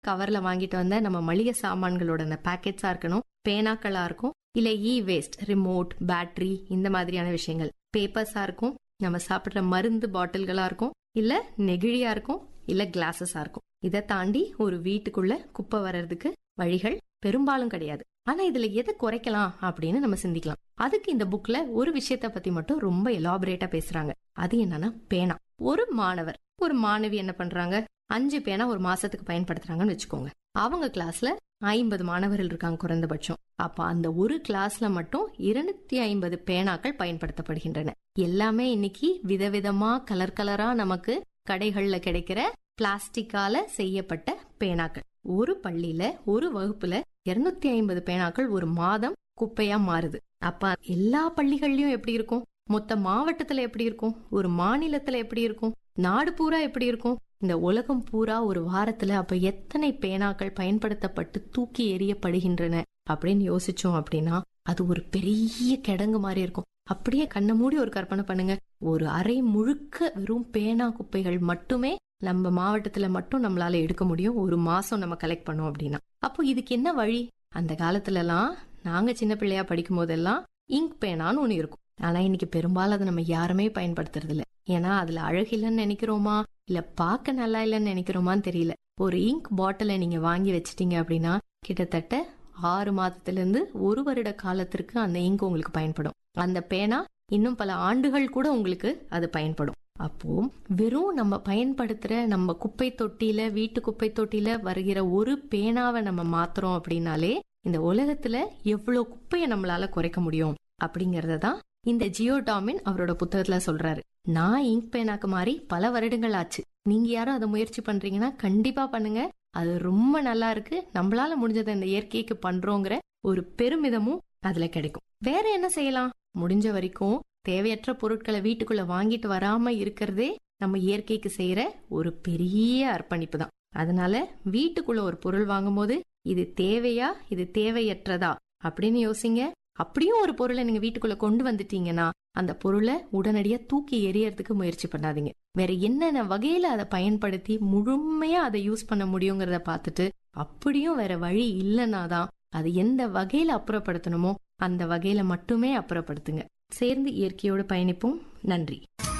கவர்ல வாங்கிட்டு வந்த நம்ம மளிகை சாமான்களோட அந்த பேக்கெட்ஸா இருக்கணும் பேனாக்களா இருக்கும் இல்ல இ வேஸ்ட் ரிமோட் பேட்டரி இந்த மாதிரியான விஷயங்கள் பேப்பர்ஸா இருக்கும் நம்ம சாப்பிடுற மருந்து பாட்டில்களா இருக்கும் இல்ல நெகிழியா இருக்கும் இல்ல கிளாஸஸா இருக்கும் இதை தாண்டி ஒரு வீட்டுக்குள்ள குப்பை வர்றதுக்கு வழிகள் பெரும்பாலும் கிடையாது ஆனா இதுல எதை குறைக்கலாம் அப்படின்னு நம்ம சிந்திக்கலாம் அதுக்கு இந்த புக்ல ஒரு விஷயத்த பத்தி மட்டும் ரொம்ப எலாபரேட்டா பேசுறாங்க அது என்னன்னா பேனா ஒரு மாணவர் ஒரு மாணவி என்ன பண்றாங்க அஞ்சு பேனா ஒரு மாசத்துக்கு பயன்படுத்துறாங்கன்னு வச்சுக்கோங்க அவங்க கிளாஸ்ல ஐம்பது மாணவர்கள் இருக்காங்க குறைந்தபட்சம் அப்ப அந்த ஒரு கிளாஸ்ல மட்டும் இருநூத்தி ஐம்பது பேனாக்கள் பயன்படுத்தப்படுகின்றன எல்லாமே இன்னைக்கு விதவிதமா கலர் கலரா நமக்கு கடைகள்ல கிடைக்கிற பிளாஸ்டிக்கால செய்யப்பட்ட பேனாக்கள் ஒரு பள்ளியில ஒரு வகுப்புல இருநூத்தி ஐம்பது பேனாக்கள் ஒரு மாதம் குப்பையா மாறுது அப்ப எல்லா பள்ளிகள்லயும் எப்படி இருக்கும் மொத்த மாவட்டத்துல எப்படி இருக்கும் ஒரு மாநிலத்துல எப்படி இருக்கும் நாடு பூரா எப்படி இருக்கும் இந்த உலகம் பூரா ஒரு வாரத்துல அப்ப எத்தனை பேனாக்கள் பயன்படுத்தப்பட்டு தூக்கி எறியப்படுகின்றன அப்படின்னு யோசிச்சோம் அப்படின்னா அது ஒரு பெரிய கிடங்கு மாதிரி இருக்கும் அப்படியே கண்ணை மூடி ஒரு கற்பனை பண்ணுங்க ஒரு அறை முழுக்க வெறும் பேனா குப்பைகள் மட்டுமே நம்ம மாவட்டத்துல மட்டும் நம்மளால எடுக்க முடியும் ஒரு மாசம் நம்ம கலெக்ட் பண்ணோம் அப்படின்னா அப்போ இதுக்கு என்ன வழி அந்த காலத்துல எல்லாம் நாங்க சின்ன பிள்ளையா படிக்கும் போதெல்லாம் இங்க் பேனான்னு ஒண்ணு இருக்கும் ஆனா இன்னைக்கு பெரும்பாலும் அதை நம்ம யாருமே பயன்படுத்துறது இல்ல ஏன்னா அதுல அழகில்லைன்னு நினைக்கிறோமா இல்ல பார்க்க நல்லா இல்லைன்னு நினைக்கிறோமான்னு தெரியல ஒரு இங்க் பாட்டிலை நீங்க வாங்கி வச்சிட்டீங்க அப்படின்னா கிட்டத்தட்ட ஆறு மாதத்துல இருந்து ஒரு வருட காலத்திற்கு அந்த இங்க் உங்களுக்கு பயன்படும் அந்த பேனா இன்னும் பல ஆண்டுகள் கூட உங்களுக்கு அது பயன்படும் அப்போ வெறும் நம்ம பயன்படுத்துற நம்ம குப்பை தொட்டியில வீட்டு குப்பை தொட்டியில வருகிற ஒரு பேனாவை நம்ம மாத்துறோம் அப்படின்னாலே இந்த உலகத்துல எவ்வளவு குப்பையை நம்மளால குறைக்க முடியும் அப்படிங்கறத தான் இந்த ஜியோடாமின் அவரோட புத்தகத்துல சொல்றாரு நான் இங்க் பேனாக்கு மாறி பல வருடங்கள் ஆச்சு நீங்க யாரும் அதை முயற்சி பண்றீங்கன்னா கண்டிப்பா பண்ணுங்க அது ரொம்ப நல்லா இருக்கு நம்மளால முடிஞ்சதை இந்த இயற்கைக்கு பண்றோங்கிற ஒரு பெருமிதமும் அதுல கிடைக்கும் வேற என்ன செய்யலாம் முடிஞ்ச வரைக்கும் தேவையற்ற பொருட்களை வீட்டுக்குள்ள வாங்கிட்டு வராம இருக்கிறதே நம்ம இயற்கைக்கு செய்யற ஒரு பெரிய அர்ப்பணிப்பு தான் அதனால வீட்டுக்குள்ள ஒரு பொருள் வாங்கும்போது இது தேவையா இது தேவையற்றதா அப்படின்னு யோசிங்க அப்படியும் ஒரு பொருளை நீங்க வீட்டுக்குள்ள கொண்டு வந்துட்டீங்கன்னா அந்த பொருளை உடனடியா தூக்கி எறியறதுக்கு முயற்சி பண்ணாதீங்க வேற என்னென்ன வகையில அதை பயன்படுத்தி முழுமையா அதை யூஸ் பண்ண முடியுங்கிறத பார்த்துட்டு அப்படியும் வேற வழி இல்லைன்னா தான் அது எந்த வகையில அப்புறப்படுத்தணுமோ அந்த வகையில மட்டுமே அப்புறப்படுத்துங்க சேர்ந்து இயற்கையோடு பயணிப்போம் நன்றி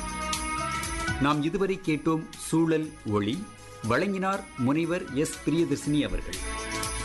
நாம் இதுவரை கேட்டோம் சூழல் ஒளி வழங்கினார் முனைவர் எஸ் பிரியதர்சினி அவர்கள்